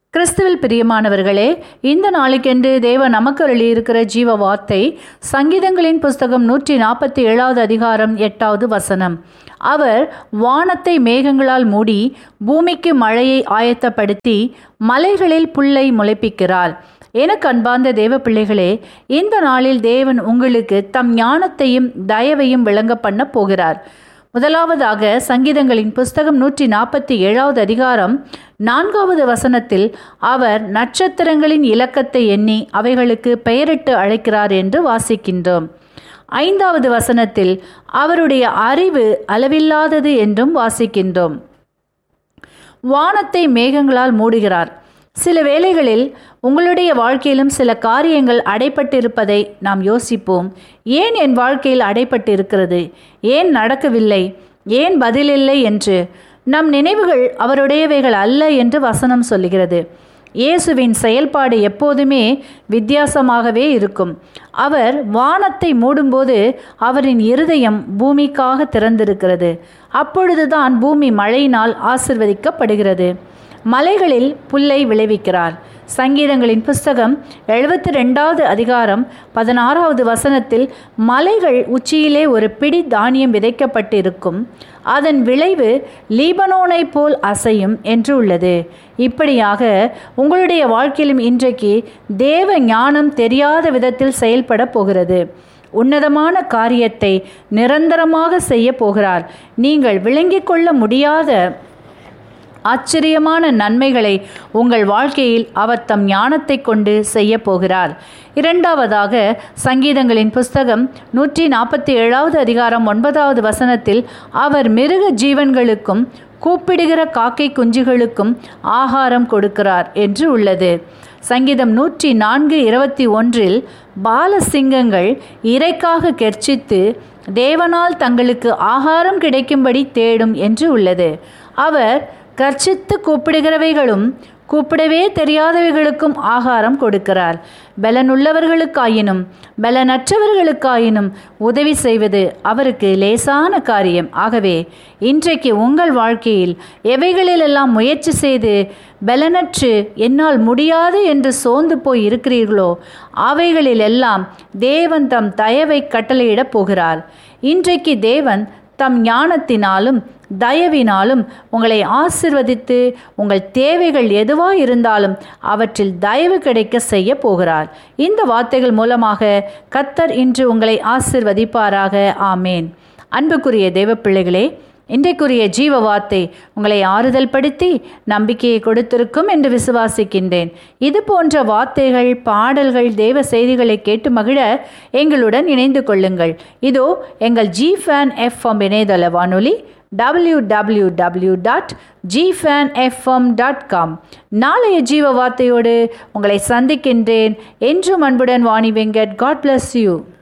கிறிஸ்துவில் பிரியமானவர்களே இந்த நாளுக்கென்று தேவ நமக்கு அருளியிருக்கிற ஜீவ வார்த்தை சங்கீதங்களின் புஸ்தகம் நூற்றி நாற்பத்தி ஏழாவது அதிகாரம் எட்டாவது வசனம் அவர் வானத்தை மேகங்களால் மூடி பூமிக்கு மழையை ஆயத்தப்படுத்தி மலைகளில் புல்லை முளைப்பிக்கிறார் எனக்கு அன்பார்ந்த தேவ பிள்ளைகளே இந்த நாளில் தேவன் உங்களுக்கு தம் ஞானத்தையும் தயவையும் விளங்க பண்ண போகிறார் முதலாவதாக சங்கீதங்களின் புஸ்தகம் நூற்றி நாற்பத்தி ஏழாவது அதிகாரம் நான்காவது வசனத்தில் அவர் நட்சத்திரங்களின் இலக்கத்தை எண்ணி அவைகளுக்கு பெயரிட்டு அழைக்கிறார் என்று வாசிக்கின்றோம் ஐந்தாவது வசனத்தில் அவருடைய அறிவு அளவில்லாதது என்றும் வாசிக்கின்றோம் வானத்தை மேகங்களால் மூடுகிறார் சில வேளைகளில் உங்களுடைய வாழ்க்கையிலும் சில காரியங்கள் அடைப்பட்டிருப்பதை நாம் யோசிப்போம் ஏன் என் வாழ்க்கையில் அடைப்பட்டிருக்கிறது ஏன் நடக்கவில்லை ஏன் பதிலில்லை என்று நம் நினைவுகள் அவருடையவைகள் அல்ல என்று வசனம் சொல்லுகிறது இயேசுவின் செயல்பாடு எப்போதுமே வித்தியாசமாகவே இருக்கும் அவர் வானத்தை மூடும்போது அவரின் இருதயம் பூமிக்காக திறந்திருக்கிறது அப்பொழுதுதான் பூமி மழையினால் ஆசிர்வதிக்கப்படுகிறது மலைகளில் புல்லை விளைவிக்கிறார் சங்கீதங்களின் புஸ்தகம் எழுபத்தி ரெண்டாவது அதிகாரம் பதினாறாவது வசனத்தில் மலைகள் உச்சியிலே ஒரு பிடி தானியம் விதைக்கப்பட்டிருக்கும் அதன் விளைவு லீபனோனை போல் அசையும் என்று உள்ளது இப்படியாக உங்களுடைய வாழ்க்கையிலும் இன்றைக்கு தேவ ஞானம் தெரியாத விதத்தில் செயல்பட போகிறது உன்னதமான காரியத்தை நிரந்தரமாக செய்ய போகிறார் நீங்கள் விளங்கிக் கொள்ள முடியாத ஆச்சரியமான நன்மைகளை உங்கள் வாழ்க்கையில் அவர் தம் ஞானத்தை கொண்டு செய்ய போகிறார் இரண்டாவதாக சங்கீதங்களின் புஸ்தகம் நூற்றி நாற்பத்தி ஏழாவது அதிகாரம் ஒன்பதாவது வசனத்தில் அவர் மிருக ஜீவன்களுக்கும் கூப்பிடுகிற காக்கை குஞ்சுகளுக்கும் ஆகாரம் கொடுக்கிறார் என்று உள்ளது சங்கீதம் நூற்றி நான்கு இருபத்தி ஒன்றில் பாலசிங்கங்கள் இறைக்காக கெர்ச்சித்து தேவனால் தங்களுக்கு ஆகாரம் கிடைக்கும்படி தேடும் என்று உள்ளது அவர் கர்ச்சித்து கூப்பிடுகிறவைகளும் கூப்பிடவே தெரியாதவைகளுக்கும் ஆகாரம் கொடுக்கிறார் பலனுள்ளவர்களுக்காயினும் பலனற்றவர்களுக்காயினும் உதவி செய்வது அவருக்கு லேசான காரியம் ஆகவே இன்றைக்கு உங்கள் வாழ்க்கையில் எவைகளிலெல்லாம் முயற்சி செய்து பலனற்று என்னால் முடியாது என்று சோர்ந்து போய் இருக்கிறீர்களோ அவைகளிலெல்லாம் தேவன் தம் தயவை கட்டளையிடப் போகிறார் இன்றைக்கு தேவன் தம் ஞானத்தினாலும் தயவினாலும் உங்களை ஆசிர்வதித்து உங்கள் தேவைகள் எதுவாக இருந்தாலும் அவற்றில் தயவு கிடைக்க செய்ய போகிறார் இந்த வார்த்தைகள் மூலமாக கத்தர் இன்று உங்களை ஆசிர்வதிப்பாராக ஆமேன் அன்புக்குரிய தேவ பிள்ளைகளே இன்றைக்குரிய ஜீவ வார்த்தை உங்களை ஆறுதல் படுத்தி நம்பிக்கையை கொடுத்திருக்கும் என்று விசுவாசிக்கின்றேன் இது போன்ற வார்த்தைகள் பாடல்கள் தேவ செய்திகளை கேட்டு மகிழ எங்களுடன் இணைந்து கொள்ளுங்கள் இதோ எங்கள் ஜி ஃபேன் எஃப்எம் இணையதள வானொலி W W W dot gfan FM dot com நாளைய ஜீவ வார்த்தையோடு உங்களை சந்திக்கின்றேன் என்றும் அன்புடன் Vani Venkat God bless you